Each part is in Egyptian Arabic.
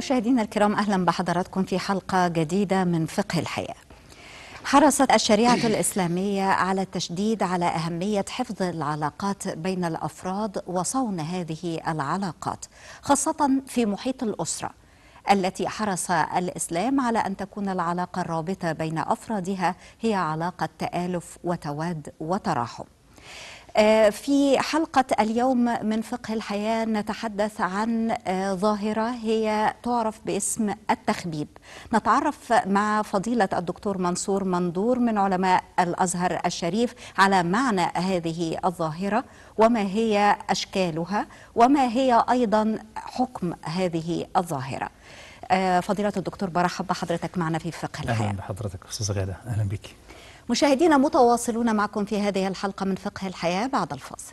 مشاهدينا الكرام اهلا بحضراتكم في حلقه جديده من فقه الحياه. حرصت الشريعه الاسلاميه على التشديد على اهميه حفظ العلاقات بين الافراد وصون هذه العلاقات خاصه في محيط الاسره التي حرص الاسلام على ان تكون العلاقه الرابطه بين افرادها هي علاقه تالف وتواد وتراحم. في حلقة اليوم من فقه الحياة نتحدث عن ظاهرة هي تعرف باسم التخبيب نتعرف مع فضيلة الدكتور منصور مندور من علماء الأزهر الشريف على معنى هذه الظاهرة وما هي أشكالها وما هي أيضا حكم هذه الظاهرة فضيلة الدكتور برحب بحضرتك معنا في فقه الحياة أهلا بحضرتك أستاذ غادة أهلا بك مشاهدينا متواصلون معكم في هذه الحلقة من فقه الحياة بعد الفاصل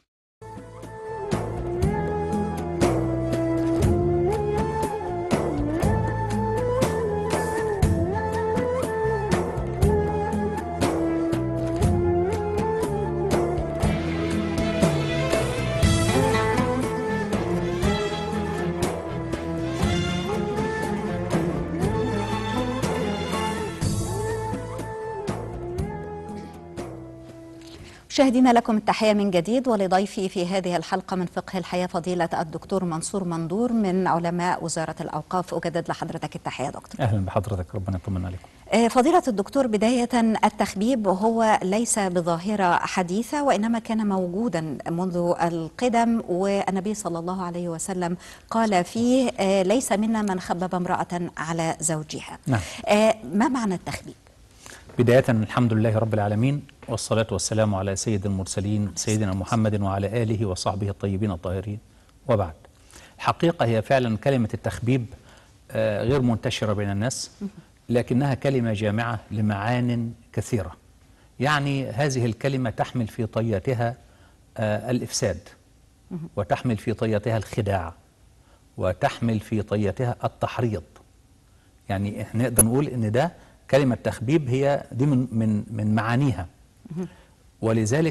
مشاهدينا لكم التحية من جديد ولضيفي في هذه الحلقة من فقه الحياة فضيلة الدكتور منصور مندور من علماء وزارة الأوقاف أجدد لحضرتك التحية دكتور أهلا بحضرتك ربنا يطمن عليكم فضيلة الدكتور بداية التخبيب هو ليس بظاهرة حديثة وإنما كان موجودا منذ القدم والنبي صلى الله عليه وسلم قال فيه ليس منا من خبب امرأة على زوجها نعم. ما معنى التخبيب؟ بداية الحمد لله رب العالمين والصلاة والسلام على سيد المرسلين سيدنا محمد وعلى آله وصحبه الطيبين الطاهرين وبعد الحقيقة هي فعلا كلمة التخبيب غير منتشرة بين الناس لكنها كلمة جامعة لمعان كثيرة يعني هذه الكلمة تحمل في طياتها الإفساد وتحمل في طياتها الخداع وتحمل في طياتها التحريض يعني احنا نقدر نقول ان ده كلمة تخبيب هي دي من من من معانيها ولذلك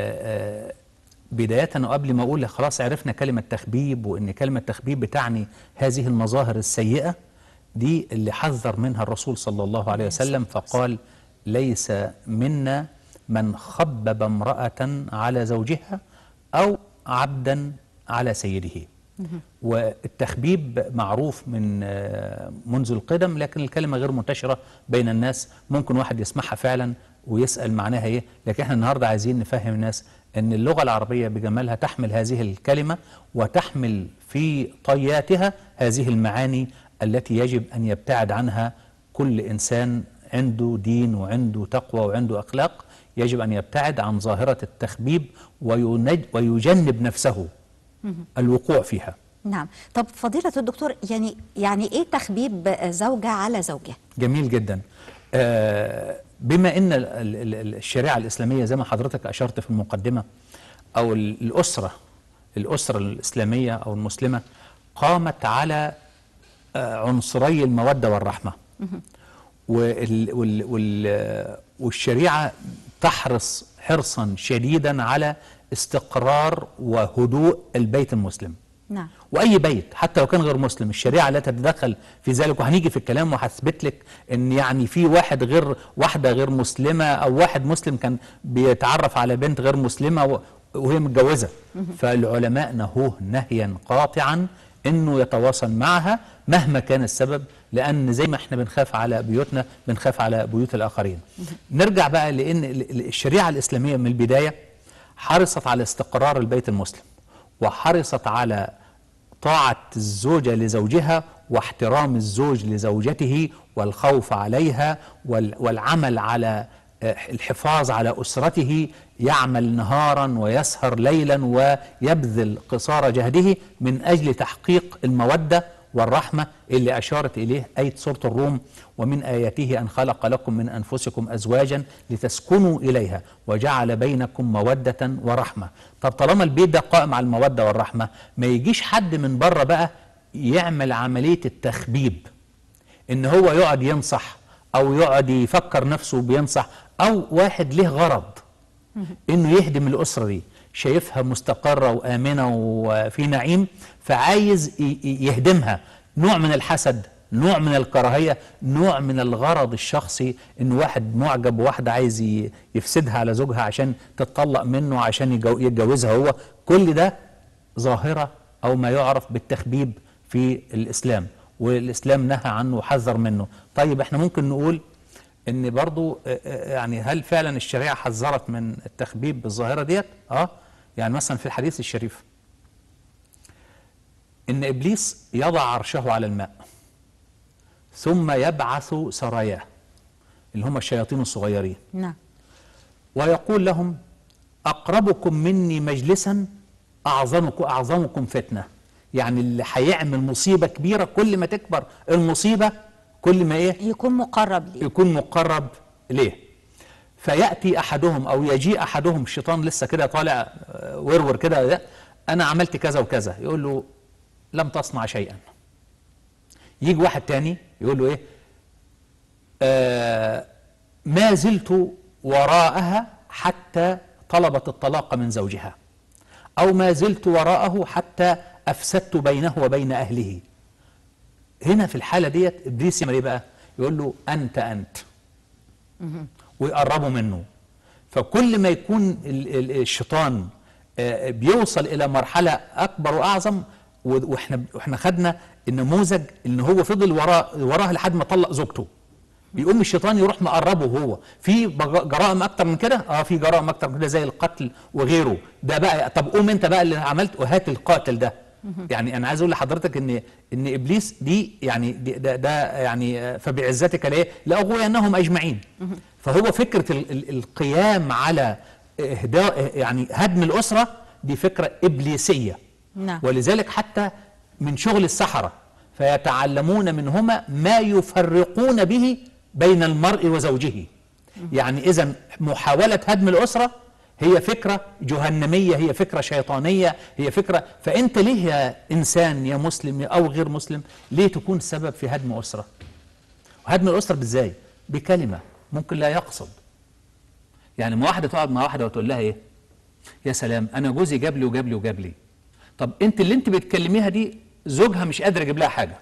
بداية وقبل ما أقول خلاص عرفنا كلمة تخبيب وإن كلمة تخبيب بتعني هذه المظاهر السيئة دي اللي حذر منها الرسول صلى الله عليه وسلم فقال ليس منا من خبب امرأة على زوجها أو عبدا على سيده والتخبيب معروف من منذ القدم لكن الكلمة غير منتشرة بين الناس ممكن واحد يسمعها فعلا ويسأل معناها ايه لكن احنا النهاردة عايزين نفهم الناس ان اللغة العربية بجمالها تحمل هذه الكلمة وتحمل في طياتها هذه المعاني التي يجب أن يبتعد عنها كل إنسان عنده دين وعنده تقوى وعنده أخلاق يجب أن يبتعد عن ظاهرة التخبيب ويجنب نفسه الوقوع فيها نعم طب فضيلة الدكتور يعني يعني ايه تخبيب زوجة على زوجها جميل جدا آه بما ان الشريعة الإسلامية زي ما حضرتك أشرت في المقدمة أو الأسرة الأسرة الإسلامية أو المسلمة قامت على عنصري المودة والرحمة وال وال وال والشريعة تحرص حرصا شديدا على استقرار وهدوء البيت المسلم نعم واي بيت حتى لو كان غير مسلم الشريعه لا تتدخل في ذلك وهنيجي في الكلام وهثبت لك ان يعني في واحد غير واحده غير مسلمه او واحد مسلم كان بيتعرف على بنت غير مسلمه وهي متجوزه فالعلماء نهوه نهيا قاطعا انه يتواصل معها مهما كان السبب لان زي ما احنا بنخاف على بيوتنا بنخاف على بيوت الاخرين نرجع بقى لان الشريعه الاسلاميه من البدايه حرصت على استقرار البيت المسلم وحرصت على طاعة الزوجة لزوجها واحترام الزوج لزوجته والخوف عليها والعمل على الحفاظ على أسرته يعمل نهارا ويسهر ليلا ويبذل قصارى جهده من أجل تحقيق المودة والرحمة اللي أشارت إليه آية سورة الروم ومن آياته أن خلق لكم من أنفسكم أزواجا لتسكنوا إليها وجعل بينكم مودة ورحمة طب طالما البيت ده قائم على المودة والرحمة ما يجيش حد من بره بقى يعمل عملية التخبيب إن هو يقعد ينصح أو يقعد يفكر نفسه بينصح أو واحد له غرض إنه يهدم الأسرة دي شايفها مستقرة وآمنة وفي نعيم فعايز يهدمها نوع من الحسد نوع من الكراهيه نوع من الغرض الشخصي ان واحد معجب بواحده عايز ي- يفسدها على زوجها عشان تتطلق منه عشان يجو- يتجوزها هو كل ده ظاهره او ما يعرف بالتخبيب في الاسلام والاسلام نهى عنه وحذر منه طيب احنا ممكن نقول ان برضو آه، آه، يعني هل فعلا الشريعه حذرت من التخبيب بالظاهره ديت اه يعني مثلا في الحديث الشريف ان ابليس يضع عرشه على الماء ثم يبعث سراياه اللي هم الشياطين الصغيرين نعم ويقول لهم اقربكم مني مجلسا اعظمكم اعظمكم فتنه يعني اللي هيعمل مصيبه كبيره كل ما تكبر المصيبه كل ما ايه يكون مقرب لي يكون مقرب ليه فياتي احدهم او يجيء احدهم الشيطان لسه كده طالع آه، ورور كده ده، انا عملت كذا وكذا يقول له لم تصنع شيئا يجي واحد تاني يقول له ايه آه ما زلت وراءها حتى طلبت الطلاق من زوجها او ما زلت وراءه حتى افسدت بينه وبين اهله هنا في الحاله ديت ابليس يعمل ايه بقى يقول له انت انت ويقربوا منه فكل ما يكون ال- ال- الشيطان آه، بيوصل الى مرحله اكبر واعظم و- واحنا واحنا خدنا النموذج ان هو فضل وراه وراه لحد ما طلق زوجته بيقوم الشيطان يروح مقربه هو في بج- جرائم اكتر من كده اه في جرائم اكتر من كده زي القتل وغيره ده بقى طب قوم انت بقى اللي عملت وهات القاتل ده يعني انا عايز اقول لحضرتك ان ان ابليس دي يعني دي ده, ده يعني آه، فبعزتك لا لاغوينهم اجمعين فهو فكره ال ال القيام على اهداء يعني هدم الاسره دي فكره ابليسيه نعم. ولذلك حتى من شغل السحرة فيتعلمون منهما ما يفرقون به بين المرء وزوجه يعني إذا محاولة هدم الأسرة هي فكرة جهنمية هي فكرة شيطانية هي فكرة فأنت ليه يا إنسان يا مسلم أو غير مسلم ليه تكون سبب في هدم أسرة وهدم الأسرة بإزاي بكلمة ممكن لا يقصد يعني ما واحدة تقعد مع واحدة وتقول لها إيه يا سلام انا جوزي جاب لي وجاب لي وجاب لي طب انت اللي انت بتكلميها دي زوجها مش قادر يجيب لها حاجه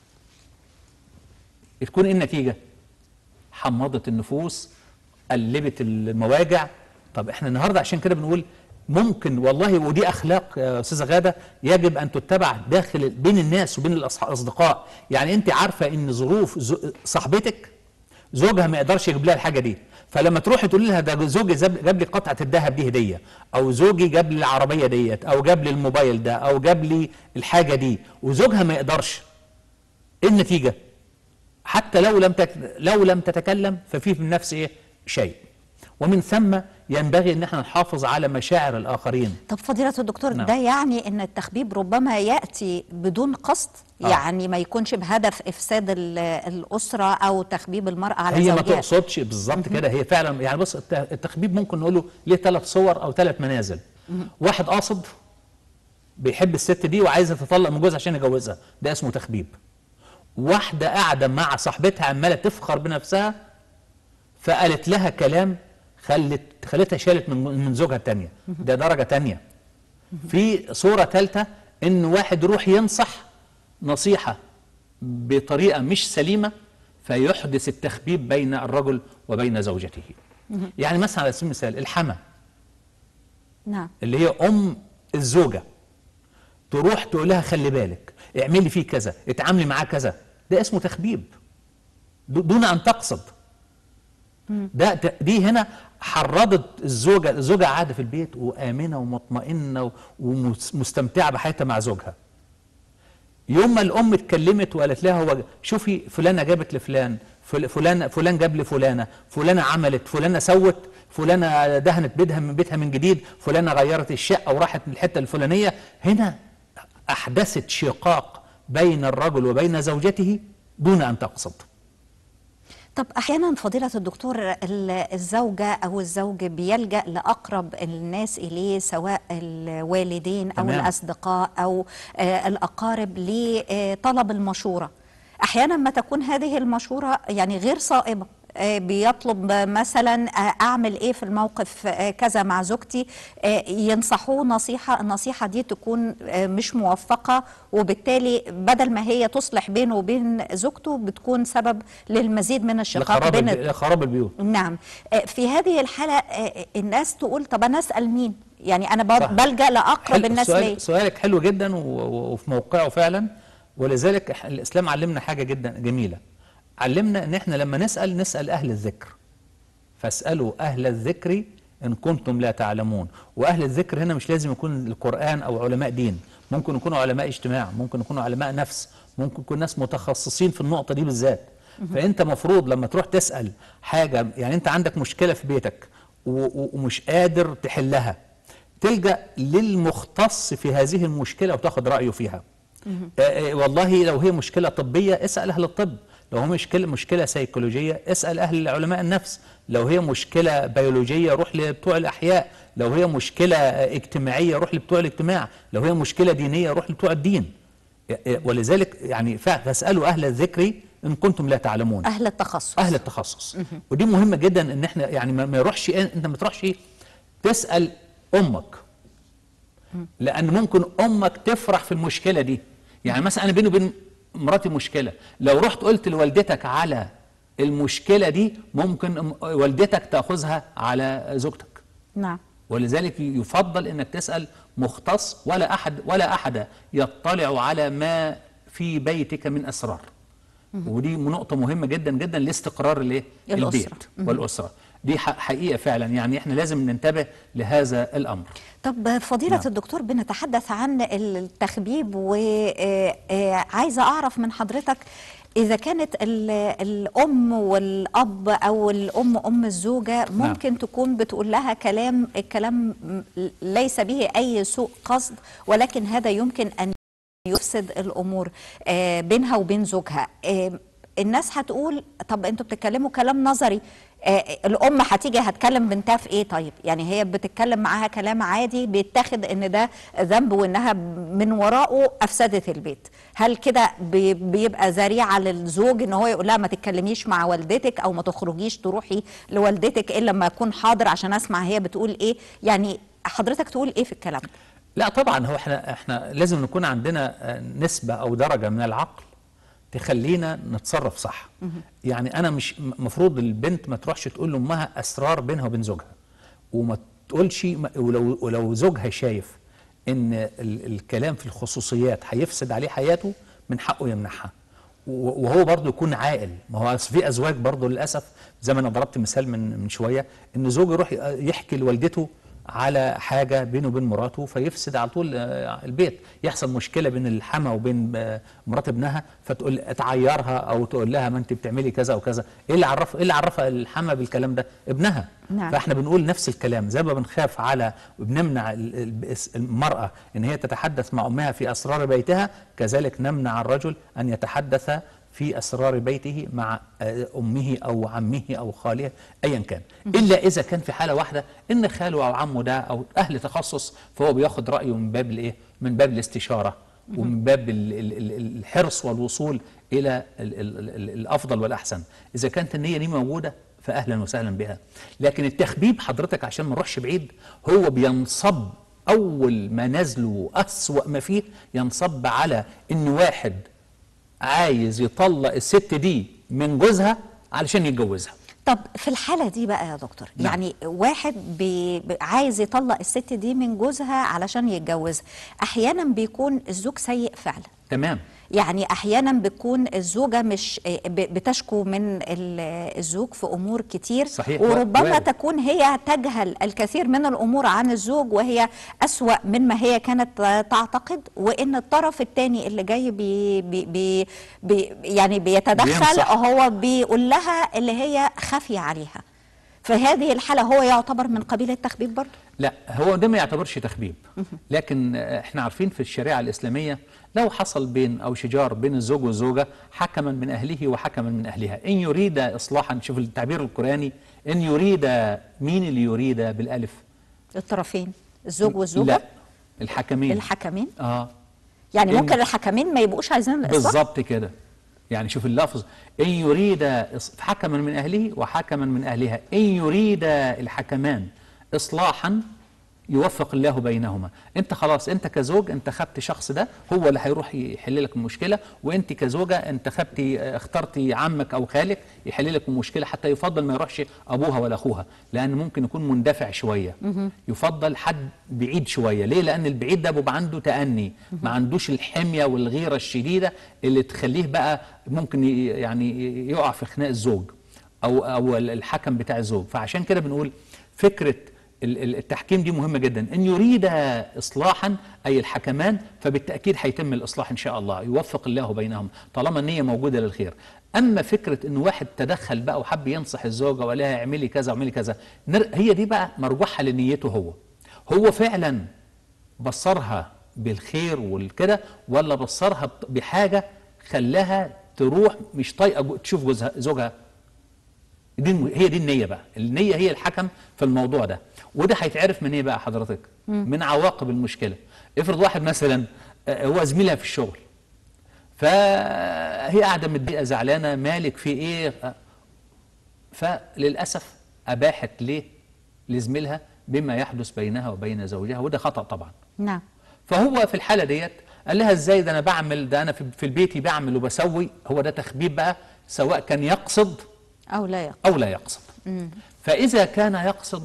تكون ايه النتيجه حمضت النفوس قلبت المواجع طب احنا النهارده عشان كده بنقول ممكن والله ودي اخلاق يا استاذه غاده يجب ان تتبع داخل بين الناس وبين الاصدقاء يعني انت عارفه ان ظروف زو- صاحبتك زوجها ما يقدرش يجيب لها الحاجه دي فلما تروحي تقولي لها ده زوجي زاب- جاب لي قطعه الذهب دي هديه او زوجي جاب لي العربيه ديت او جاب لي الموبايل ده او جاب لي الحاجه دي وزوجها ما يقدرش ايه النتيجه حتى لو لم تك... لو لم تتكلم ففي في النفس ايه شيء ومن ثم ينبغي ان احنا نحافظ على مشاعر الاخرين طب فضيلة الدكتور نعم. ده يعني ان التخبيب ربما يأتي بدون قصد آه. يعني ما يكونش بهدف افساد ال- الاسرة او تخبيب المرأة على هي ما زوجها تقصدش بالظبط كده هي فعلا يعني بص الت- التخبيب ممكن نقوله ليه ثلاث صور او ثلاث منازل واحد قاصد بيحب الست دي وعايزه تطلق من جوزها عشان يجوزها ده اسمه تخبيب واحده قاعده مع صاحبتها عماله تفخر بنفسها فقالت لها كلام خلت خلتها شالت من من زوجها الثانيه ده درجه ثانيه في صوره ثالثه ان واحد يروح ينصح نصيحه بطريقه مش سليمه فيحدث التخبيب بين الرجل وبين زوجته يعني مثلا على سبيل المثال الحما نعم اللي هي ام الزوجه تروح تقول لها خلي بالك اعملي فيه كذا اتعاملي معاه كذا ده اسمه تخبيب دو- دون ان تقصد ده ت- دي هنا حرضت الزوجه الزوجه قاعده في البيت وامنه ومطمئنه ومستمتعه بحياتها مع زوجها يوم ما الام اتكلمت وقالت لها هو شوفي فلانه جابت لفلان فل- فلان فلان جاب لفلانه فلانه عملت فلانه سوت فلانه دهنت بيتها من بيتها من جديد فلانه غيرت الشقه وراحت الحته الفلانيه هنا احدثت شقاق بين الرجل وبين زوجته دون ان تقصد طب احيانا فضيله الدكتور ال- الزوجه او الزوج بيلجا لاقرب الناس اليه سواء الوالدين او تمام. الاصدقاء او آه، الاقارب لطلب المشوره احيانا ما تكون هذه المشوره يعني غير صائبه آه، بيطلب مثلا آه، اعمل ايه في الموقف آه، كذا مع زوجتي آه، ينصحوه نصيحه النصيحه دي تكون آه، مش موفقه وبالتالي بدل ما هي تصلح بينه وبين زوجته بتكون سبب للمزيد من الشقاق لخراب بين البي- لخراب البيوت نعم آه، في هذه الحالة آه، الناس تقول طب أنا أسأل مين يعني أنا ب- صح. بلجأ لأقرب حلو- الناس سؤال ليه سؤالك حلو جدا و- و- وفي موقعه فعلا ولذلك إح- الاسلام علمنا حاجه جدا جميله علمنا ان احنا لما نسال نسال اهل الذكر فاسالوا اهل الذكر ان كنتم لا تعلمون واهل الذكر هنا مش لازم يكون القران او علماء دين ممكن يكونوا علماء اجتماع ممكن يكونوا علماء نفس ممكن يكون ناس متخصصين في النقطه دي بالذات فانت مفروض لما تروح تسال حاجه يعني انت عندك مشكله في بيتك و- و- ومش قادر تحلها تلجا للمختص في هذه المشكله وتاخد رايه فيها آه، آه، والله لو هي مشكله طبيه اسال اهل الطب لو هي مشكله مشكله سيكولوجيه اسال اهل علماء النفس لو هي مشكله بيولوجيه روح لبتوع الاحياء لو هي مشكله آه، اجتماعيه روح لبتوع الاجتماع لو هي مشكله دينيه روح لبتوع الدين آه، آه، ولذلك يعني ف- فاسالوا اهل الذكر ان كنتم لا تعلمون أهل التخصص اهل التخصص ودي مهمه جدا ان احنا يعني ما ما يروحش انت ما تروحش تسال امك لان ممكن امك تفرح في المشكله دي يعني مثلا انا بيني وبين مراتي مشكله لو رحت قلت لوالدتك على المشكله دي ممكن أم- والدتك تاخذها على زوجتك نعم ولذلك يفضل انك تسال مختص ولا احد ولا احد يطلع على ما في بيتك من اسرار ودي نقطه مهمه جدا جدا لاستقرار الايه الأسرة. البيت والاسره دي ح- حقيقه فعلا يعني احنا لازم ننتبه لهذا الامر طب فضيلة نعم. الدكتور بنتحدث عن التخبيب وعايزة أعرف من حضرتك إذا كانت ال- الأم والأب أو الأم أم الزوجة ممكن تكون بتقول لها كلام الكلام ليس به أي سوء قصد ولكن هذا يمكن أن يفسد الامور آه، بينها وبين زوجها آه، الناس هتقول طب انتوا بتتكلموا كلام نظري آه، الام هتيجي هتكلم بنتها في ايه طيب يعني هي بتتكلم معاها كلام عادي بيتاخد ان ده ذنب وانها من وراءه افسدت البيت هل كده بي- بيبقى ذريعه للزوج ان هو يقول لها ما تتكلميش مع والدتك او ما تخرجيش تروحي لوالدتك الا لما اكون حاضر عشان اسمع هي بتقول ايه يعني حضرتك تقول ايه في الكلام ده لا طبعا هو احنا احنا لازم نكون عندنا آه، نسبه او درجه من العقل تخلينا نتصرف صح يعني انا مش المفروض البنت ما تروحش تقول لامها اسرار بينها وبين زوجها وما تقولش ما- ولو ولو زوجها شايف ان ال- الكلام في الخصوصيات هيفسد عليه حياته من حقه يمنعها و- وهو برضه يكون عاقل ما هو أصل في ازواج برضه للاسف زي ما انا ضربت مثال من من شويه ان زوج يروح يحكي لوالدته على حاجه بينه وبين مراته فيفسد على طول آه، البيت يحصل مشكله بين الحما وبين آه، مرات ابنها فتقول تعيرها او تقول لها ما انت بتعملي كذا وكذا ايه اللي عرف ايه اللي عرفها الحما بالكلام ده ابنها نعم. فاحنا بنقول نفس الكلام زي ما بنخاف على وبنمنع ال- ال- المراه ان هي تتحدث مع امها في اسرار بيتها كذلك نمنع الرجل ان يتحدث في اسرار بيته مع آه، امه او عمه او خاله ايا كان الا اذا كان في حاله واحده ان خاله او عمه ده او اهل تخصص فهو بياخد رايه من باب الايه من باب الاستشاره ومن باب ال- ال- ال- الحرص والوصول الى ال- ال- ال- الافضل والاحسن اذا كانت النيه دي موجوده فاهلا وسهلا بها لكن التخبيب حضرتك عشان ما نروحش بعيد هو بينصب اول ما نزله اسوا ما فيه ينصب على ان واحد عايز يطلق الست دي من جوزها علشان يتجوزها طب في الحالة دي بقى يا دكتور نعم. يعني واحد بي بي- عايز يطلق الست دي من جوزها علشان يتجوزها أحيانا بيكون الزوج سيء فعلا تمام يعني احيانا بتكون الزوجه مش ب- بتشكو من ال- الزوج في امور كتير صحيح، وربما وارد. تكون هي تجهل الكثير من الامور عن الزوج وهي اسوا مما هي كانت تعتقد وان الطرف الثاني اللي جاي بي بي بي بي يعني بيتدخل بينصح. هو بيقول لها اللي هي خافيه عليها في هذه الحاله هو يعتبر من قبيل التخبيب برضه لا هو ده ما يعتبرش تخبيب لكن آه، احنا عارفين في الشريعه الاسلاميه لو حصل بين او شجار بين الزوج والزوجه حكما من اهله وحكما من اهلها ان يريد اصلاحا شوف التعبير القراني ان يريد مين اللي يريد بالالف الطرفين الزوج والزوجه لا الحكمين الحكمين اه يعني إن- ممكن الحكمين ما يبقوش عايزين الاصلاح بالظبط كده يعني شوف اللفظ إن يريد إص- حكما من أهله وحكما من أهلها إن يريد الحكمان إصلاحا يوفق الله بينهما انت خلاص انت كزوج انت خدت شخص ده هو اللي هيروح يحل لك المشكله وانت كزوجه انت خدتي اه، اخترتي عمك او خالك يحل لك المشكله حتى يفضل ما يروحش ابوها ولا اخوها لان ممكن يكون مندفع شويه يفضل حد بعيد شويه ليه لان البعيد ده بيبقى عنده تاني ما عندوش الحميه والغيره الشديده اللي تخليه بقى ممكن ي- يعني يقع في خناق الزوج او او الحكم بتاع الزوج فعشان كده بنقول فكره ال- ال- التحكيم دي مهمه جدا ان يريد اصلاحا اي الحكمان فبالتاكيد هيتم الاصلاح ان شاء الله يوفق الله بينهم طالما النيه موجوده للخير اما فكره ان واحد تدخل بقى وحب ينصح الزوجه ولا لها اعملي كذا واعملي كذا نر- هي دي بقى مرجوحها لنيته هو هو فعلا بصرها بالخير والكده ولا بصرها بط- بحاجه خلاها تروح مش طايقه جو- تشوف جوزها زوجها دي الم- هي دي النيه بقى النيه هي الحكم في الموضوع ده وده هيتعرف من ايه بقى حضرتك من عواقب المشكله افرض واحد مثلا آه، هو زميلها في الشغل فهي قاعده متضايقه زعلانه مالك في ايه آه، فللاسف اباحت ليه لزميلها بما يحدث بينها وبين زوجها وده خطا طبعا نعم فهو في الحاله ديت قال لها ازاي ده انا بعمل ده انا في في البيت بعمل وبسوي هو ده تخبيب بقى سواء كان يقصد أو لا يقصد أو لا يقصد فإذا كان يقصد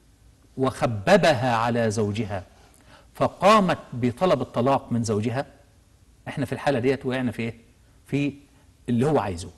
وخببها على زوجها فقامت بطلب الطلاق من زوجها احنا في الحالة ديت وقعنا في ايه؟ في اللي هو عايزه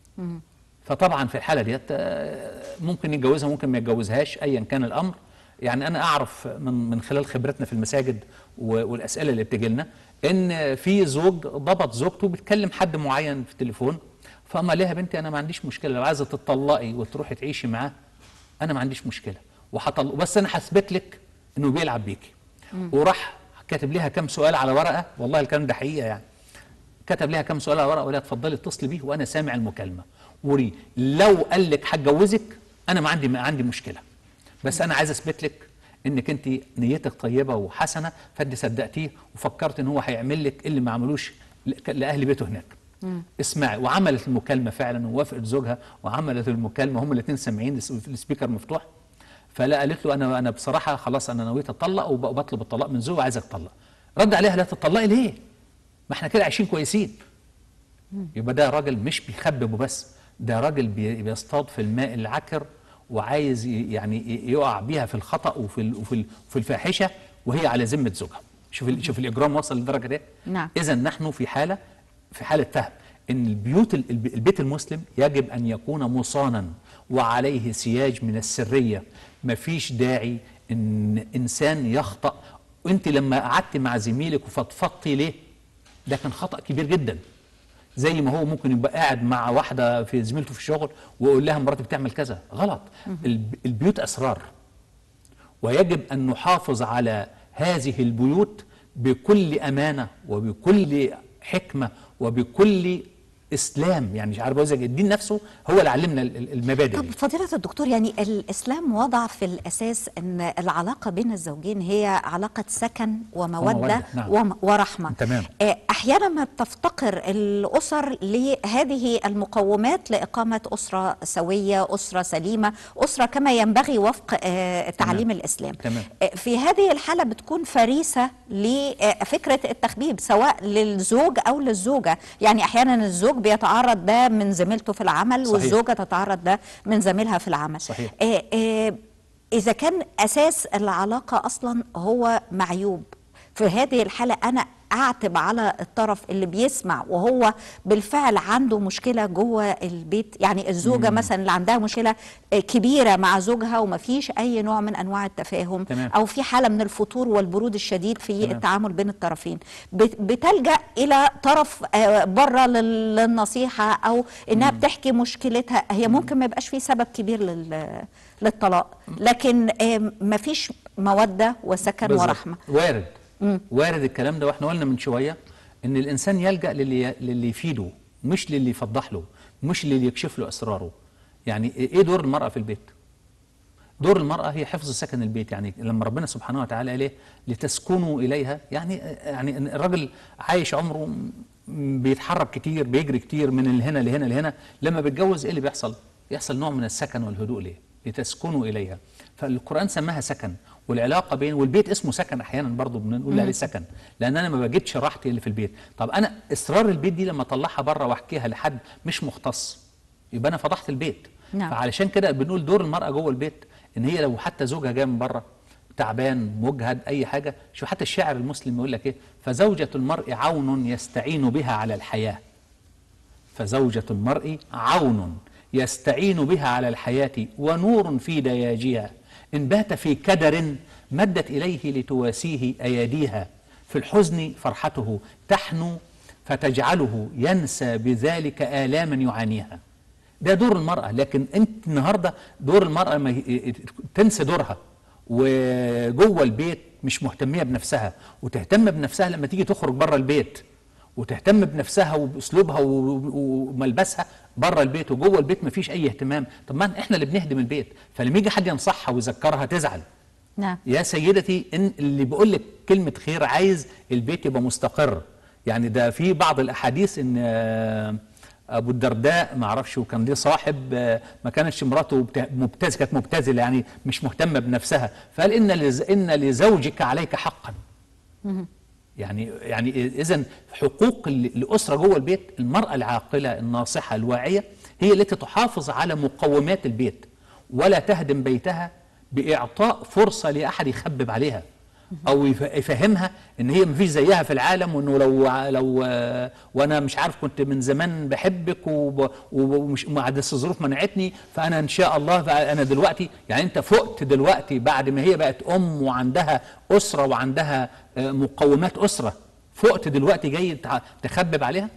فطبعا في الحالة ديت آه، ممكن يتجوزها ممكن ما يتجوزهاش أيا كان الأمر يعني أنا أعرف من من خلال خبرتنا في المساجد و- والأسئلة اللي بتجي لنا إن في زوج ضبط زوجته بتكلم حد معين في التليفون فقام لها بنتي أنا ما عنديش مشكلة لو عايزة تطلقي وتروحي تعيشي معاه أنا ما عنديش مشكلة وهطلق بس أنا هثبت لك إنه بيلعب بيكي وراح كاتب لها كام سؤال على ورقة والله الكلام ده حقيقة يعني كتب لها كام سؤال على ورقه وقال لها اتفضلي اتصلي بيه وانا سامع المكالمه وري لو قال لك هتجوزك انا ما عندي ما عندي مشكله بس انا عايز اثبت لك انك انت نيتك طيبه وحسنه فانت صدقتيه وفكرت ان هو هيعمل لك اللي ما عملوش ل- لاهل بيته هناك اسمعي وعملت المكالمه فعلا ووافقت زوجها وعملت المكالمه هما الاثنين سامعين الس- السبيكر مفتوح فلا قالت له انا انا بصراحه خلاص انا نويت اطلق وب- وبطلب الطلاق من زوجي وعايز اتطلق رد عليها لا تطلقي ليه ما احنا كده عايشين كويسين يبقى ده راجل مش بيخبب وبس ده راجل بي- بيصطاد في الماء العكر وعايز ي- يعني ي- يقع بيها في الخطأ وفي ال- وفي ال- وفي الفاحشة وهي على ذمة زوجها شوف ال- شوف الإجرام وصل للدرجة دي نعم. إذا نحن في حالة في حالة فهم إن البيوت ال- الب- البيت المسلم يجب أن يكون مصانا وعليه سياج من السرية مفيش داعي إن إنسان يخطأ وأنت لما قعدت مع زميلك وفضفضتي ليه ده كان خطأ كبير جدا زي ما هو ممكن يبقى قاعد مع واحدة في زميلته في الشغل ويقول لها مراتي بتعمل كذا غلط الب- البيوت أسرار ويجب أن نحافظ على هذه البيوت بكل أمانة وبكل حكمة وبكل إسلام يعني مش عارف أقول إزاي، الدين نفسه هو اللي علمنا ال- ال- المبادئ طب دي فضيلة الدكتور يعني الإسلام وضع في الأساس أن العلاقة بين الزوجين هي علاقة سكن ومودة ومودة، نعم. وم- ورحمة تمام. آه، أحيانا ما بتفتقر الأسر لهذه المقومات لإقامة أسرة سوية أسرة سليمة أسرة كما ينبغي وفق آه، تعاليم الإسلام تمام. آه، في هذه الحالة بتكون فريسة لفكرة التخبيب سواء للزوج أو للزوجة يعني أحيانا الزوج بيتعرض ده من زميلته في العمل صحيح. والزوجة تتعرض ده من زميلها في العمل صحيح. آه، آه، إذا كان أساس العلاقة أصلا هو معيوب في هذه الحالة أنا أعتب على الطرف اللي بيسمع وهو بالفعل عنده مشكلة جوه البيت يعني الزوجة مثلا اللي عندها مشكلة آه، كبيرة مع زوجها ومفيش أي نوع من أنواع التفاهم تمام. أو في حالة من الفتور والبرود الشديد في تمام. التعامل بين الطرفين بت- بتلجأ إلى طرف آه، بره لل- للنصيحة أو إنها بتحكي مشكلتها هي ممكن ما يبقاش في سبب كبير لل- للطلاق لكن آه، مفيش مودة وسكن بالظبط. ورحمة وارد وارد الكلام ده واحنا قلنا من شويه ان الانسان يلجا للي للي يفيده مش للي يفضح له مش للي يكشف له اسراره يعني ايه دور المراه في البيت دور المراه هي حفظ سكن البيت يعني لما ربنا سبحانه وتعالى قال ايه لتسكنوا اليها يعني يعني إن الراجل عايش عمره م- بيتحرك كتير بيجري كتير من هنا لهنا لهنا لما بيتجوز ايه اللي بيحصل يحصل نوع من السكن والهدوء ليه لتسكنوا اليها فالقران سماها سكن والعلاقه بين والبيت اسمه سكن احيانا برضه بنقول عليه سكن لان انا ما بجدش راحتي اللي في البيت طب انا اسرار البيت دي لما اطلعها بره واحكيها لحد مش مختص يبقى انا فضحت البيت نعم. فعلشان كده بنقول دور المراه جوه البيت ان هي لو حتى زوجها جاي من بره تعبان مجهد اي حاجه شوف حتى الشاعر المسلم يقول لك ايه فزوجة المرء عون يستعين بها على الحياه فزوجة المرء عون يستعين بها على الحياة ونور في دياجها إن بات في كدر مدت إليه لتواسيه أياديها في الحزن فرحته تحنو فتجعله ينسى بذلك آلاما يعانيها ده دور المرأة لكن أنت النهاردة دور المرأة ما ي- تنسى دورها وجوه البيت مش مهتمية بنفسها وتهتم بنفسها لما تيجي تخرج بره البيت وتهتم بنفسها وباسلوبها و- وملبسها بره البيت وجوه البيت مفيش اي اهتمام طب ما احنا اللي بنهدم البيت فلما يجي حد ينصحها ويذكرها تزعل نعم يا سيدتي ان اللي بيقول لك كلمه خير عايز البيت يبقى مستقر يعني ده في بعض الاحاديث ان آه، ابو الدرداء ما اعرفش وكان ليه صاحب آه، ما كانتش مراته بت- مبتز كانت مبتذله يعني مش مهتمه بنفسها فقال ان لز ان لزوجك عليك حقا يعني يعني اذا حقوق ال- الاسره جوه البيت المراه العاقله الناصحه الواعيه هي التي تحافظ على مقومات البيت ولا تهدم بيتها باعطاء فرصه لاحد يخبب عليها او يف- يفهمها ان هي مفيش زيها في العالم وانه لو لو آه، وانا مش عارف كنت من زمان بحبك وب- ومش ما عاد الظروف منعتني فانا ان شاء الله بقى انا دلوقتي يعني انت فقت دلوقتي بعد ما هي بقت ام وعندها اسره وعندها آه، مقومات اسره فقت دلوقتي جاي تع- تخبب عليها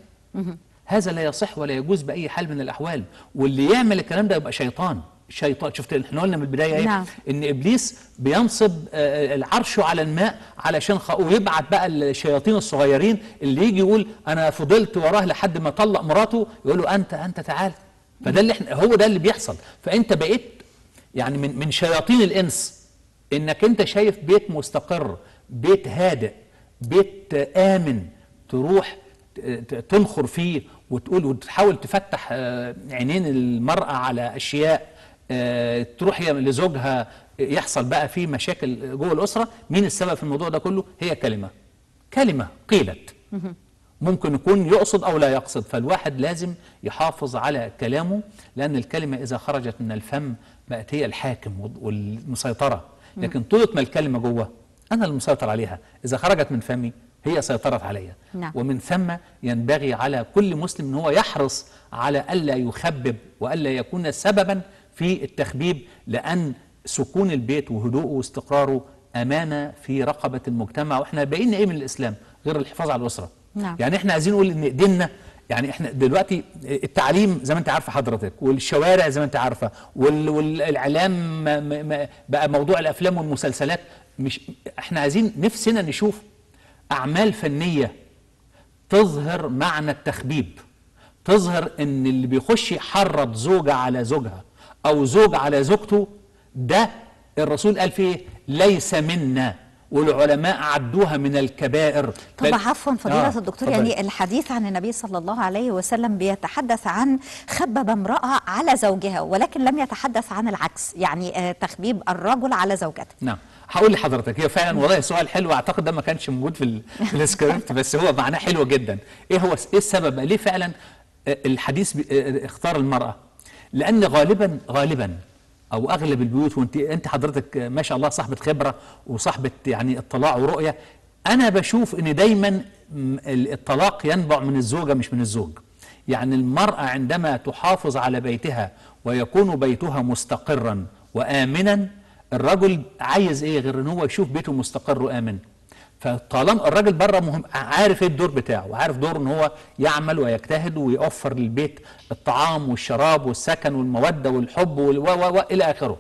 هذا لا يصح ولا يجوز باي حال من الاحوال واللي يعمل الكلام ده يبقى شيطان شيطان شفت احنا قلنا من البدايه ايه نعم. ان ابليس بينصب آه، العرش على الماء علشان خ... ويبعت بقى الشياطين الصغيرين اللي يجي يقول انا فضلت وراه لحد ما طلق مراته يقول له انت انت تعال فده اللي احنا هو ده اللي بيحصل فانت بقيت يعني من من شياطين الانس انك انت شايف بيت مستقر بيت هادئ بيت امن تروح ت- ت- تنخر فيه وتقول وتحاول تفتح آه، عينين المرأة على أشياء آه، تروح هي لزوجها يحصل بقى فيه مشاكل جوه الأسرة مين السبب في الموضوع ده كله هي كلمة كلمة قيلت ممكن يكون يقصد أو لا يقصد فالواحد لازم يحافظ على كلامه لأن الكلمة إذا خرجت من الفم بقت هي الحاكم والمسيطرة لكن طولت ما الكلمة جوه أنا المسيطر عليها إذا خرجت من فمي هي سيطرت عليها نعم. ومن ثم ينبغي على كل مسلم ان هو يحرص على الا يخبب والا يكون سببا في التخبيب لان سكون البيت وهدوءه واستقراره امانه في رقبه المجتمع واحنا باقيين ايه من الاسلام غير الحفاظ على الاسره نعم. يعني احنا عايزين نقول ان ديننا يعني احنا دلوقتي التعليم زي ما انت عارفه حضرتك والشوارع زي ما انت عارفه وال- والاعلام ما- ما- ما- بقى موضوع الافلام والمسلسلات مش احنا عايزين نفسنا نشوف اعمال فنيه تظهر معنى التخبيب تظهر ان اللي بيخش يحرض زوجة على زوجها او زوج على زوجته ده الرسول قال فيه ليس منا والعلماء عدوها من الكبائر طب بل- عفوا فضيلة آه، الدكتور اتفضلي. يعني الحديث عن النبي صلى الله عليه وسلم بيتحدث عن خبب امرأة على زوجها ولكن لم يتحدث عن العكس يعني آه، تخبيب الرجل على زوجته نعم هقول لحضرتك هي فعلا والله سؤال حلو اعتقد ده ما كانش موجود في ال- في السكريبت بس هو معناه حلو جدا ايه هو ايه السبب ليه فعلا آه، الحديث بي- آه، اختار المراه لان غالبا غالبا او اغلب البيوت وانت انت حضرتك آه، ما شاء الله صاحبه خبره وصاحبه يعني اطلاع ورؤيه انا بشوف ان دايما م، ال- الطلاق ينبع من الزوجه مش من الزوج يعني المراه عندما تحافظ على بيتها ويكون بيتها مستقرا وامنا الرجل عايز ايه غير ان هو يشوف بيته مستقر وامن فطالما الراجل بره مهم عارف ايه الدور بتاعه وعارف دوره ان هو يعمل ويجتهد ويوفر للبيت الطعام والشراب والسكن والموده والحب وال- و و و الى اخره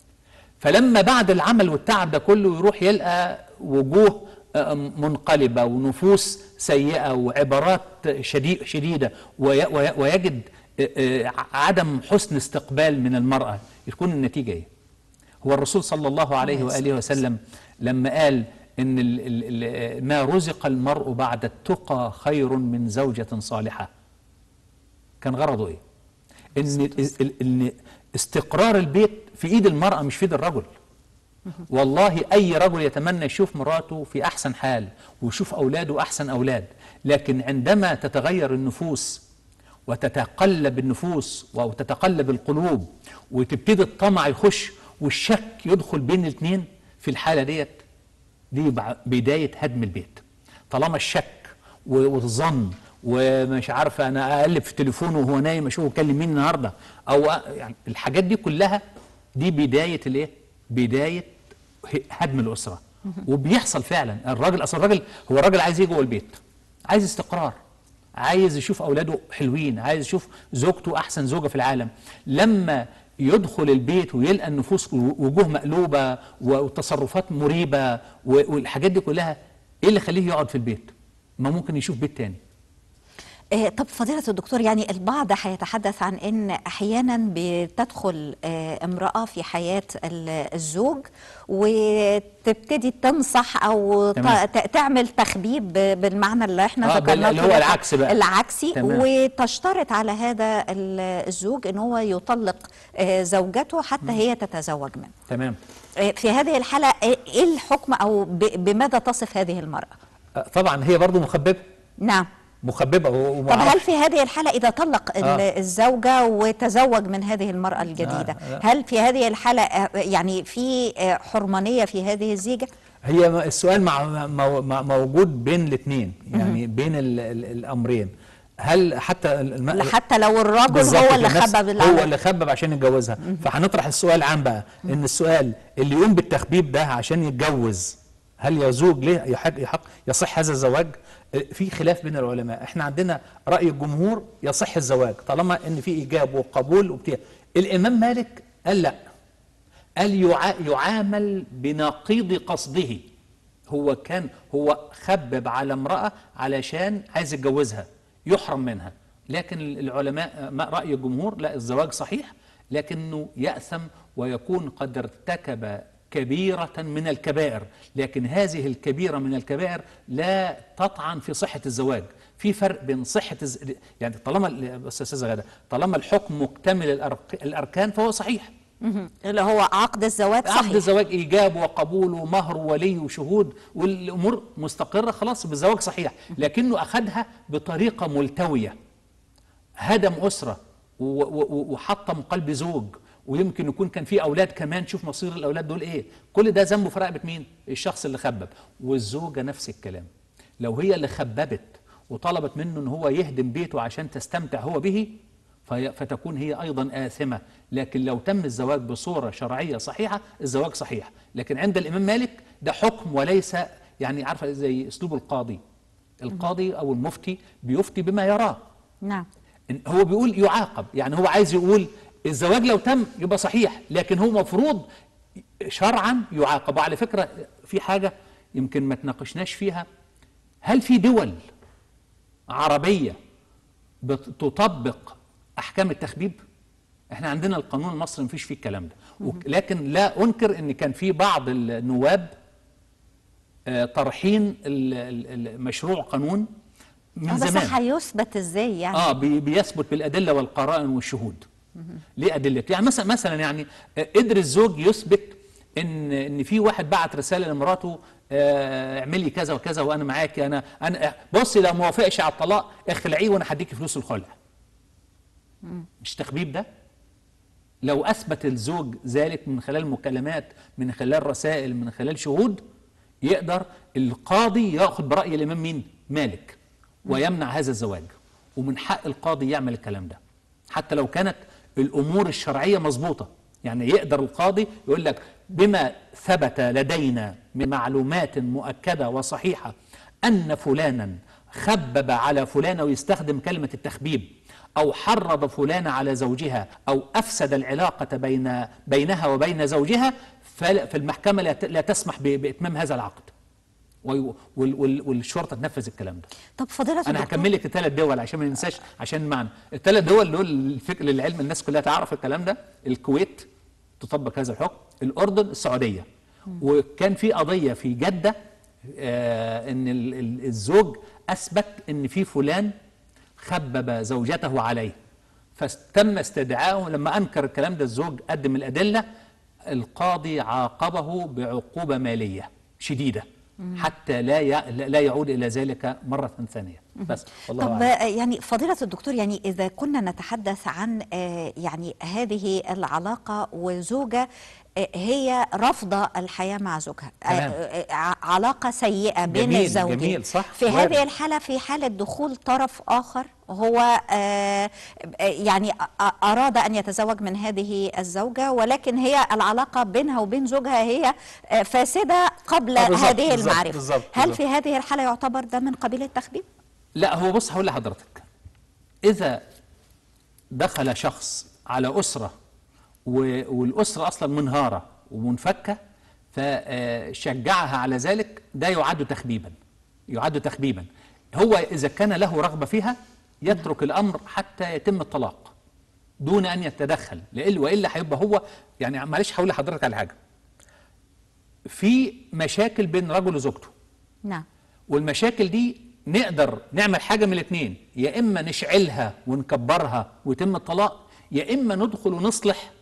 فلما بعد العمل والتعب ده كله يروح يلقى وجوه آه، منقلبة ونفوس سيئة وعبارات شدي- شديدة وي- وي- ويجد آه، آه، عدم حسن استقبال من المرأة يكون النتيجة ايه هو الرسول صلى الله عليه عليه وآله وسلم لما قال ان ال ال ال آه، ما رزق المرء بعد التقى خير من زوجة صالحة كان غرضه ايه ان ال- ان استقرار البيت في ايد المرأة مش في ايد الرجل والله اي رجل يتمنى يشوف مراته في احسن حال ويشوف اولاده احسن اولاد لكن عندما تتغير النفوس وتتقلب النفوس وتتقلب القلوب وتبتدي الطمع يخش والشك يدخل بين الاثنين في الحالة ديت دي بع- بداية هدم البيت طالما الشك و- والظن ومش عارف انا اقلب في تليفونه وهو نايم اشوفه كلم مين النهارده او أ- يعني الحاجات دي كلها دي بدايه الايه؟ بدايه ه- هدم الاسره وبيحصل فعلا الراجل اصل الراجل هو الراجل عايز يجي جوه البيت عايز استقرار عايز يشوف اولاده حلوين عايز يشوف زوجته احسن زوجه في العالم لما يدخل البيت ويلقى النفوس وجوه مقلوبه وتصرفات مريبه و- والحاجات دي كلها ايه اللي يخليه يقعد في البيت ما ممكن يشوف بيت تاني آه، طب فضيلة الدكتور يعني البعض هيتحدث عن ان احيانا بتدخل آه، امرأة في حياة ال- الزوج وتبتدي تنصح او ت- تمام. ت- تعمل تخبيب ب- بالمعنى اللي احنا آه، ذكرناه بال- اللي هو كده، العكس بقى. العكسي تمام. وتشترط على هذا ال- الزوج ان هو يطلق آه، زوجته حتى هي تتزوج منه تمام آه، في هذه الحالة آه، ايه الحكم او ب- بماذا تصف هذه المرأة آه، طبعا هي برضو مخببه نعم مخببه و- طب ومعرفش. هل في هذه الحالة إذا طلق ال- آه. الزوجة وتزوج من هذه المرأة الجديدة آه، آه. هل في هذه الحالة آه، يعني في آه، حرمانية في هذه الزيجة؟ هي م- السؤال مع مو- مع- موجود بين الاثنين يعني بين ال ال الامرين هل حتى الم... حتى لو الرجل بالظبط هو اللي كده، نفس- خبب هو العمل اللي خبب عشان يتجوزها فهنطرح السؤال عام بقى ان السؤال اللي يقوم بالتخبيب ده عشان يتجوز هل يزوج ليه يحق يحق يصح هذا الزواج آه، في خلاف بين العلماء احنا عندنا راي الجمهور يصح الزواج طالما ان في ايجاب وقبول وبتاع الامام مالك قال لا قال يع... يعامل بنقيض قصده هو كان هو خبب على امرأة علشان عايز يتجوزها يحرم منها لكن العلماء ما رأي الجمهور لا الزواج صحيح لكنه يأثم ويكون قد ارتكب كبيرة من الكبائر لكن هذه الكبيرة من الكبائر لا تطعن في صحة الزواج في فرق بين صحة الز... يعني طالما ال- بس يا أستاذة غادة طالما الحكم مكتمل الأرك... الأركان فهو صحيح مهم. اللي هو عقد الزواج عقد صحيح الزواج ايجاب وقبول ومهر وولي وشهود والامور مستقره خلاص بالزواج صحيح لكنه اخذها بطريقه ملتويه هدم اسره و- و- و- وحطم قلب زوج ويمكن يكون كان في اولاد كمان شوف مصير الاولاد دول ايه كل ده ذنبه في رقبه مين الشخص اللي خبب والزوجه نفس الكلام لو هي اللي خببت وطلبت منه ان هو يهدم بيته عشان تستمتع هو به في- فتكون هي ايضا آثمة لكن لو تم الزواج بصورة شرعية صحيحة الزواج صحيح لكن عند الإمام مالك ده حكم وليس يعني عارفة زي أسلوب القاضي القاضي أو المفتي بيفتي بما يراه نعم إن هو بيقول يعاقب يعني هو عايز يقول الزواج لو تم يبقى صحيح لكن هو مفروض شرعا يعاقب وعلى فكرة في حاجة يمكن ما تناقشناش فيها هل في دول عربية بتطبق احكام التخبيب احنا عندنا القانون المصري مفيش فيه الكلام ده وك- لكن لا انكر ان كان في بعض النواب آه، طرحين ال- ال- ال- مشروع قانون من آه، بس زمان هيثبت ازاي يعني اه بي- بيثبت بالادله والقرائن والشهود ليه ادله يعني مثلا مثلا يعني آه، قدر الزوج يثبت ان ان في واحد بعت رساله لمراته آه، اعملي كذا وكذا وانا معاكي انا انا بصي لو ما وافقش على الطلاق اخلعيه وانا هديكي فلوس الخلع مش تخبيب ده لو اثبت الزوج ذلك من خلال مكالمات من خلال رسائل من خلال شهود يقدر القاضي ياخذ براي الامام مين مالك ويمنع هذا الزواج ومن حق القاضي يعمل الكلام ده حتى لو كانت الامور الشرعيه مظبوطه يعني يقدر القاضي يقول لك بما ثبت لدينا من معلومات مؤكده وصحيحه ان فلانا خبب على فلانه ويستخدم كلمه التخبيب أو حرض فلانة على زوجها أو أفسد العلاقة بين بينها وبين زوجها فل- فالمحكمة لا ت- لا تسمح ب- بإتمام هذا العقد وي- وال- وال- والشرطة تنفذ الكلام ده طب فضيلة أنا الدكتور هكمل لك الثلاث دول عشان ما ننساش عشان المعنى الثلاث دول دول الفكر للعلم الناس كلها تعرف الكلام ده الكويت تطبق هذا الحكم الأردن السعودية وكان في قضية في جدة آه ان ال- ال- الزوج اثبت ان في فلان خبب زوجته عليه فتم استدعائه لما انكر الكلام ده الزوج قدم الادله القاضي عاقبه بعقوبه ماليه شديده حتى لا ي- لا يعود الى ذلك مره ثانيه بس والله طب أعلم. آه، يعني فضيلة الدكتور يعني إذا كنا نتحدث عن آه، يعني هذه العلاقة وزوجة آه، هي رافضة الحياة مع زوجها آه، تمام. آه، ع- علاقة سيئة بين جميل، الزوجين جميل، صح، في وارد. هذه الحالة في حالة دخول طرف آخر هو آه، آه، يعني أ- أراد أن يتزوج من هذه الزوجة ولكن هي العلاقة بينها وبين زوجها هي آه، فاسدة قبل آه، بالظبط، هذه بالظبط، المعرفة بالظبط، هل بالظبط. في هذه الحالة يعتبر ده من قبيل التخبيب؟ لا هو بص هقول لحضرتك اذا دخل شخص على اسره و- والاسره اصلا منهاره ومنفكه فشجعها على ذلك ده يعد تخبيبا يعد تخبيبا هو اذا كان له رغبه فيها يترك الامر حتى يتم الطلاق دون ان يتدخل لإلا والا هيبقى هو يعني معلش هقول لحضرتك على حاجه في مشاكل بين رجل وزوجته نعم والمشاكل دي نقدر نعمل حاجه من الاثنين يا اما نشعلها ونكبرها ويتم الطلاق يا اما ندخل ونصلح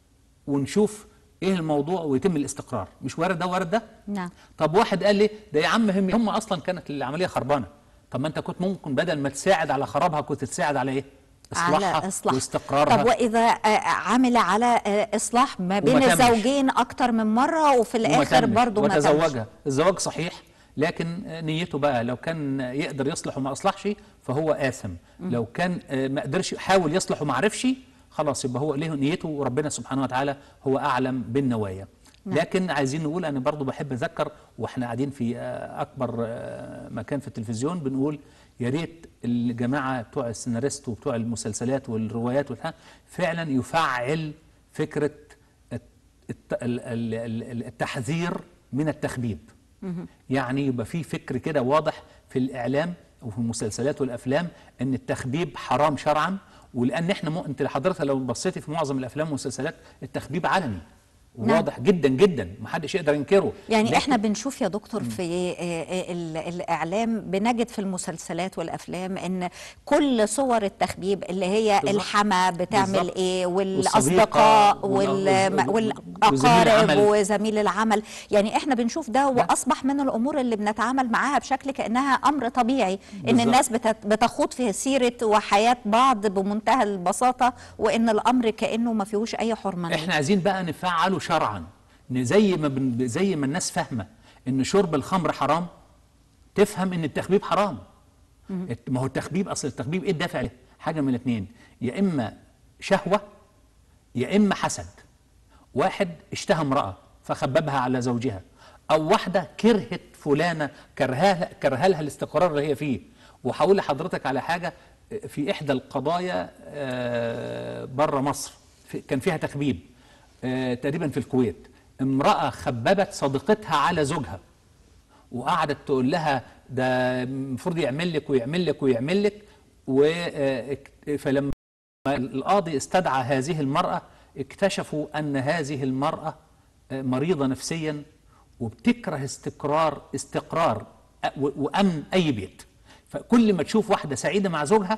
ونشوف ايه الموضوع ويتم الاستقرار مش وارد ده وارد ده نعم طب واحد قال لي ده يا عم هم هم اصلا كانت العمليه خربانه طب ما انت كنت ممكن بدل ما تساعد على خرابها كنت تساعد على ايه اصلاحها على إصلاح واستقرارها طب وإذا آه، عمل على آه، إصلاح ما بين وما تمش. الزوجين أكتر من مرة وفي وما الآخر تمش برضو ما تمش وتزوجها الزواج صحيح لكن نيته بقى لو كان يقدر يصلح وما اصلحش فهو آثم لو كان آه، ما قدرش حاول يصلح وما عرفش خلاص يبقى هو ليه نيته وربنا سبحانه وتعالى هو اعلم بالنوايا نعم. لكن عايزين نقول انا برضو بحب اذكر واحنا قاعدين في آه، اكبر آه، مكان في التلفزيون بنقول يا ريت الجماعه بتوع السيناريست وبتوع المسلسلات والروايات والها فعلا يفعل فكره الت- الت- ال- ال- ال- التحذير من التخبيب يعني يبقى في فكر كده واضح في الاعلام وفي المسلسلات والافلام ان التخبيب حرام شرعا ولان احنا مو انت حضرتك لو بصيتي في معظم الافلام والمسلسلات التخبيب علني نعم. واضح جدا جدا محدش يقدر ينكره يعني لكن- احنا بنشوف يا دكتور في آه، آه، ال- الاعلام بنجد في المسلسلات والافلام ان كل صور التخبيب اللي هي بالظبط. الحما بتعمل بالظبط. ايه والصديقة والاصدقاء وال- وال- وال- وزميل والاقارب العمل. وزميل العمل يعني احنا بنشوف ده واصبح من الامور اللي بنتعامل معاها بشكل كانها امر طبيعي ان بالظبط. الناس بتت- بتخوض في سيره وحياه بعض بمنتهى البساطه وان الامر كانه ما فيهوش اي حرمانيه احنا عايزين بقى نفعله شرعا إن زي ما بن زي ما الناس فاهمه ان شرب الخمر حرام تفهم ان التخبيب حرام الت- ما هو التخبيب اصل التخبيب ايه الدافع له حاجه من الاثنين يا اما شهوه يا اما حسد واحد اشتهى امراه فخببها على زوجها او واحده كرهت فلانه كرهها كرهها لها الاستقرار اللي هي فيه وهقول لحضرتك على حاجه في احدى القضايا بره مصر في- كان فيها تخبيب آه، تقريبا في الكويت امراه خببت صديقتها على زوجها وقعدت تقول لها ده المفروض يعمل لك ويعمل لك ويعمل لك و آه، اك- فلما القاضي استدعى هذه المرأة اكتشفوا أن هذه المرأة آه، مريضة نفسيا وبتكره استقرار استقرار أ- و- وأمن أي بيت فكل ما تشوف واحدة سعيدة مع زوجها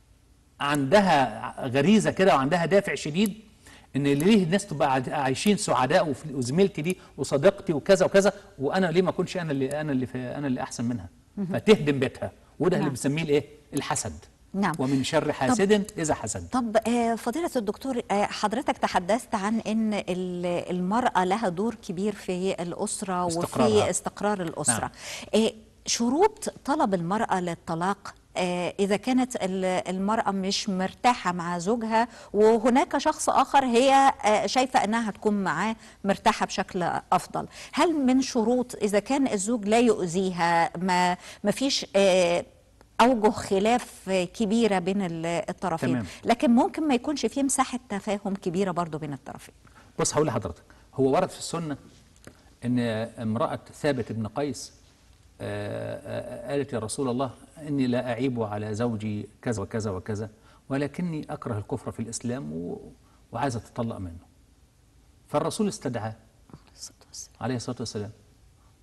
عندها غريزة كده وعندها دافع شديد ان ليه الناس تبقى عاد- عايشين سعداء وف- وزميلتي دي وصديقتي وكذا وكذا وانا ليه ما اكونش انا اللي انا اللي في انا اللي احسن منها فتهدم بيتها وده اللي نعم. بنسميه الايه الحسد نعم. ومن شر حاسد اذا حسد طب آه، فضيلة الدكتور آه، حضرتك تحدثت عن ان ال- المرأة لها دور كبير في الأسرة وفي استقرارها. استقرار الأسرة نعم. آه، شروط طلب المرأة للطلاق آه، إذا كانت ال- المرأة مش مرتاحة مع زوجها وهناك شخص آخر هي آه، شايفة أنها هتكون معاه مرتاحة بشكل أفضل هل من شروط إذا كان الزوج لا يؤذيها ما ما فيش آه، أوجه خلاف كبيرة بين ال- الطرفين تمام. لكن ممكن ما يكونش فيه مساحة تفاهم كبيرة برضو بين الطرفين بص هقول لحضرتك هو ورد في السنه ان امراه ثابت بن قيس آه، آه، قالت يا رسول الله اني لا اعيب على زوجي كذا وكذا وكذا ولكني اكره الكفر في الاسلام و- وعايزه اتطلق منه فالرسول استدعاه عليه الصلاه والسلام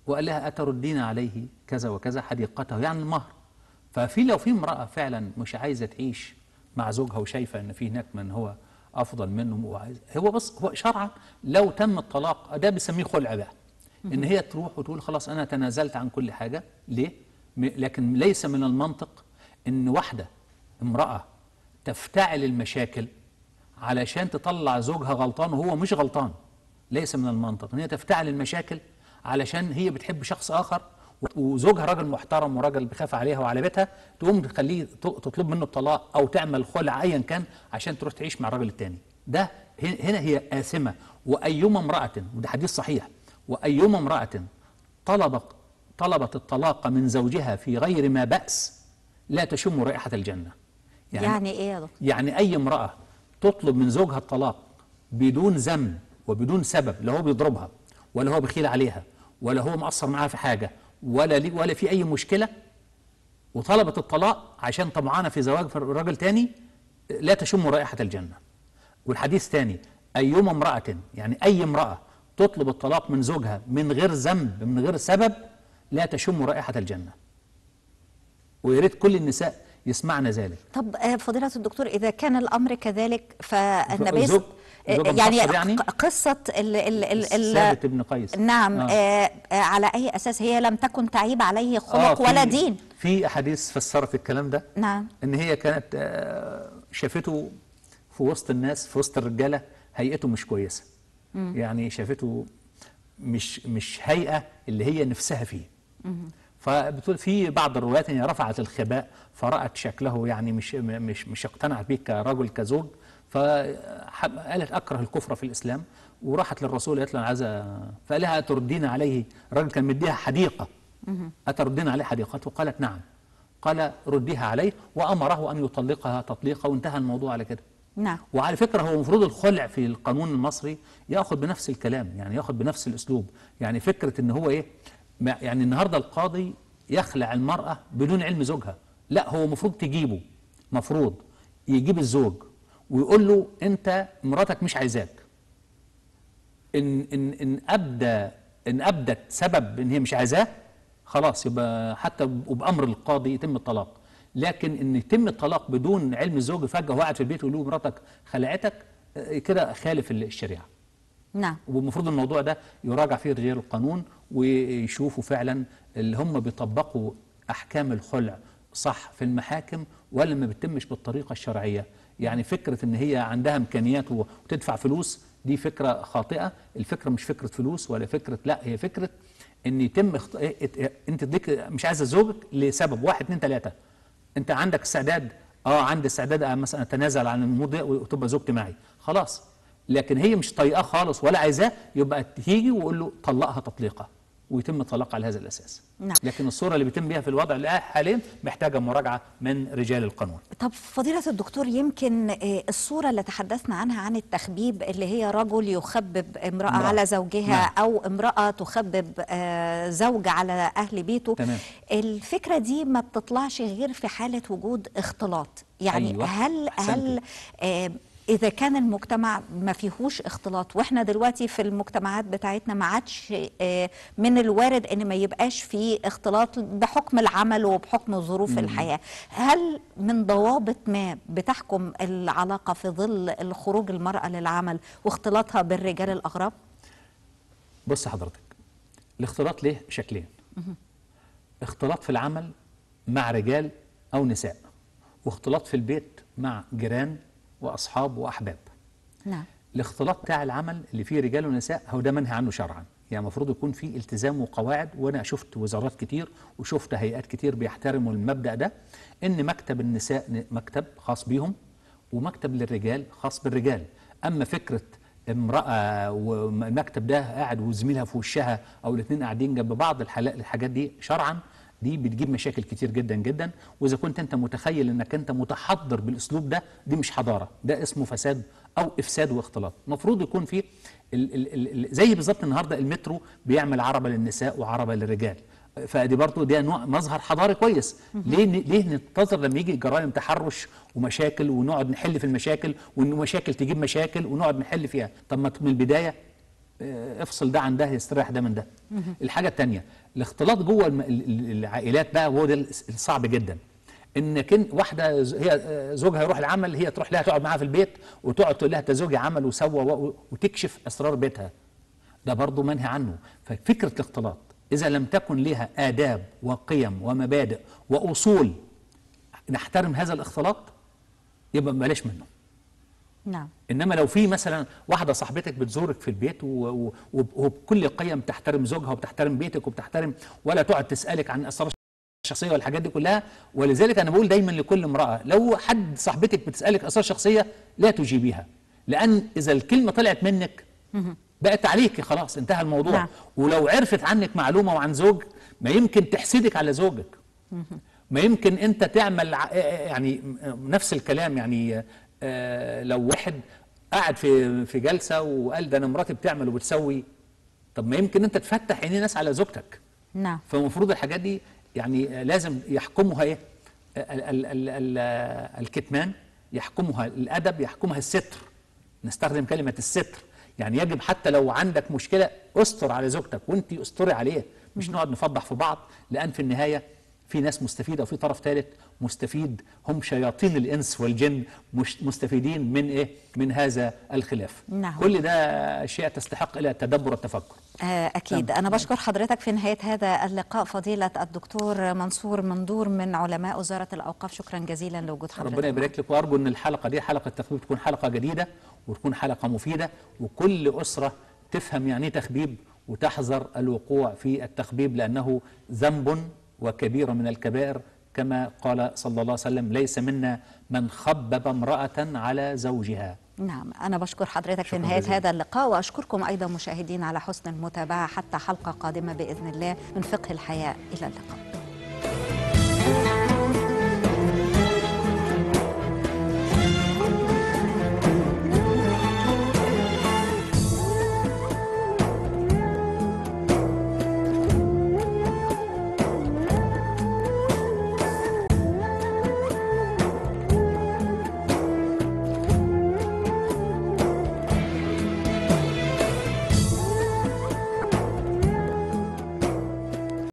وقال لها اتردين عليه كذا وكذا حديقته يعني المهر ففي لو في امراه فعلا مش عايزه تعيش مع زوجها وشايفه ان في هناك من هو افضل منه وعايز هو بص هو شرعا لو تم الطلاق ده بيسميه خلع بقى ان هي تروح وتقول خلاص انا تنازلت عن كل حاجه ليه م- لكن ليس من المنطق ان واحده امراه تفتعل المشاكل علشان تطلع زوجها غلطان وهو مش غلطان ليس من المنطق ان هي تفتعل المشاكل علشان هي بتحب شخص اخر وزوجها راجل محترم وراجل بيخاف عليها وعلى بيتها تقوم تخليه ت- تطلب منه الطلاق او تعمل خلع ايا كان عشان تروح تعيش مع الراجل التاني ده هن- هنا هي آثمة وأيما امرأة وده حديث صحيح وأيما امرأة طلبت طلبت الطلاق من زوجها في غير ما بأس لا تشم رائحة الجنة يعني, يعني ايه يا دكتور يعني أي امرأة تطلب من زوجها الطلاق بدون ذنب وبدون سبب لا هو بيضربها ولا هو بخيل عليها ولا هو مقصر معاها في حاجة ولا لي ولا في أي مشكلة وطلبت الطلاق عشان طمعانة في زواج في راجل تاني لا تشم رائحة الجنة والحديث تاني أيما امرأة يعني أي امرأة تطلب الطلاق من زوجها من غير ذنب من غير سبب لا تشم رائحة الجنة ويا ريت كل النساء يسمعن ذلك طب آه، فضيلة الدكتور إذا كان الأمر كذلك فالنبي زوج- آه، زوجة يعني, مقصر يعني؟ ق- قصة ال ال ال ال ثابت بن قيس نعم آه. آه. آه على أي أساس هي لم تكن تعيب عليه خلق آه، في- ولا دين في أحاديث فسرت الكلام ده نعم ان هي كانت آه، شافته في وسط الناس في وسط الرجاله هيئته مش كويسه يعني شافته مش مش هيئه اللي هي نفسها فيه فبتقول في بعض الروايات ان هي رفعت الخباء فرأت شكله يعني مش مش مش اقتنعت بيه كرجل كزوج فقالت اكره الكفر في الاسلام وراحت للرسول قالت له انا عايزه فقال لها اتردين عليه الراجل كان مديها حديقه اتردين عليه حديقته قالت نعم قال رديها عليه وامره ان يطلقها تطليقا وانتهى الموضوع على كده نعم وعلى فكره هو المفروض الخلع في القانون المصري ياخذ بنفس الكلام يعني ياخذ بنفس الاسلوب يعني فكره ان هو ايه ما- يعني النهارده القاضي يخلع المراه بدون علم زوجها لا هو المفروض تجيبه مفروض يجيب الزوج ويقول له انت مراتك مش عايزاك ان ان ان ابدى ان ابدت سبب ان هي مش عايزاه خلاص يبقى حتى وبامر القاضي يتم الطلاق لكن ان يتم الطلاق بدون علم الزوج فجاه وهو قاعد في البيت ويقول له مراتك خلعتك آه، كده خالف الشريعه نعم والمفروض الموضوع ده يراجع فيه رجال القانون ويشوفوا فعلا اللي هم بيطبقوا احكام الخلع صح في المحاكم ولا ما بتتمش بالطريقه الشرعيه يعني فكره ان هي عندها امكانيات وتدفع فلوس دي فكره خاطئه الفكره مش فكره فلوس ولا فكره لا هي فكره ان يتم اخت... إيه- إيه- انت ديك مش عايزه زوجك لسبب واحد اتنين تلاته انت عندك استعداد اه عندي استعداد آه، مثلا اتنازل عن الموضوع وتبقى زوجتي معي خلاص لكن هي مش طايقاه خالص ولا عايزاه يبقى تيجي ويقول له طلقها تطليقه ويتم الطلاق على هذا الاساس نعم. لكن الصوره اللي بيتم بيها في الوضع اللي حاليا محتاجه مراجعه من رجال القانون طب فضيلة الدكتور يمكن آه، الصورة اللي تحدثنا عنها عن التخبيب اللي هي رجل يخبب امرأة امرأة. على زوجها نعم. أو امرأة تخبب آه، زوج على أهل بيته تمام. الفكرة دي ما بتطلعش غير في حالة وجود اختلاط يعني أيوة، هل أحسنتي. هل آه، إذا كان المجتمع ما فيهوش اختلاط واحنا دلوقتي في المجتمعات بتاعتنا ما عادش آه، من الوارد ان ما يبقاش في اختلاط بحكم العمل وبحكم ظروف الحياة هل من ضوابط ما بتحكم العلاقة في ظل الخروج المرأة للعمل واختلاطها بالرجال الأغراب؟ بص حضرتك الاختلاط ليه شكلين اختلاط في العمل مع رجال او نساء واختلاط في البيت مع جيران واصحاب واحباب نعم الاختلاط بتاع العمل اللي فيه رجال ونساء هو ده منهي عنه شرعا يعني المفروض يكون فيه التزام وقواعد وانا شفت وزارات كتير وشفت هيئات كتير بيحترموا المبدا ده ان مكتب النساء ن- مكتب خاص بيهم ومكتب للرجال خاص بالرجال اما فكره امراه والمكتب ده قاعد وزميلها في وشها او الاثنين قاعدين جنب بعض الحلا- الحاجات دي شرعا دي بتجيب مشاكل كتير جدا جدا واذا كنت انت متخيل انك انت متحضر بالاسلوب ده دي مش حضاره ده اسمه فساد او افساد واختلاط المفروض يكون في ال ال ال ال زي بالظبط النهارده المترو بيعمل عربه للنساء وعربه للرجال فدي برضه ده نوع مظهر حضاري كويس ليه ليه ننتظر لما يجي جرائم تحرش ومشاكل ونقعد نحل في المشاكل وان مشاكل تجيب مشاكل ونقعد نحل فيها طب ما من البدايه آه، افصل ده عن ده يستريح ده من ده الحاجه الثانيه الاختلاط جوه الم- ال- ال- العائلات بقى وهو ده الس- الصعب جدا انك إن- واحده ز- هي آه، زوجها يروح العمل هي تروح لها تقعد معاها في البيت وتقعد تقول لها ده زوجي عمل وسوى و- وتكشف اسرار بيتها ده برضه منهي عنه ففكره الاختلاط اذا لم تكن لها اداب وقيم ومبادئ واصول نحترم هذا الاختلاط يبقى بلاش منه نعم انما لو في مثلا واحده صاحبتك بتزورك في البيت و- و- وب- وبكل قيم تحترم زوجها وبتحترم بيتك وبتحترم ولا تقعد تسالك عن اسرار الشخصيه والحاجات دي كلها ولذلك انا بقول دايما لكل امراه لو حد صاحبتك بتسالك اسرار شخصيه لا تجيبيها لان اذا الكلمه طلعت منك بقت عليك خلاص انتهى الموضوع نعم. ولو عرفت عنك معلومه وعن زوج ما يمكن تحسدك على زوجك ما يمكن انت تعمل ع- يعني نفس الكلام يعني آه، لو واحد قاعد في في جلسه وقال ده انا مراتي بتعمل وبتسوي طب ما يمكن انت تفتح عينين ناس على زوجتك نعم فالمفروض الحاجات دي يعني لازم يحكمها ايه ال ال ال ال الكتمان يحكمها الادب يحكمها الستر نستخدم كلمه الستر يعني يجب حتى لو عندك مشكله استر على زوجتك وانت استري عليه مش نقعد نفضح في بعض لان في النهايه في ناس مستفيده وفي طرف ثالث مستفيد هم شياطين الانس والجن مش مستفيدين من ايه من هذا الخلاف نعم. كل ده اشياء تستحق الى التدبر والتفكر آه، أكيد أنا بشكر حضرتك في نهاية هذا اللقاء فضيلة الدكتور منصور مندور من علماء وزارة الأوقاف شكرا جزيلا لوجود حضرتك ربنا يبارك لك وارجو ان الحلقه دي حلقه تخبيب تكون حلقه جديده وتكون حلقه مفيده وكل اسره تفهم يعني ايه تخبيب وتحذر الوقوع في التخبيب لانه ذنب وكبيره من الكبائر كما قال صلى الله عليه وسلم ليس منا من خبب امراه على زوجها نعم أنا بشكر حضرتك في شكراً نهاية جزيلاً. هذا اللقاء وأشكركم أيضا مشاهدين على حسن المتابعة حتى حلقة قادمة بإذن الله من فقه الحياة إلى اللقاء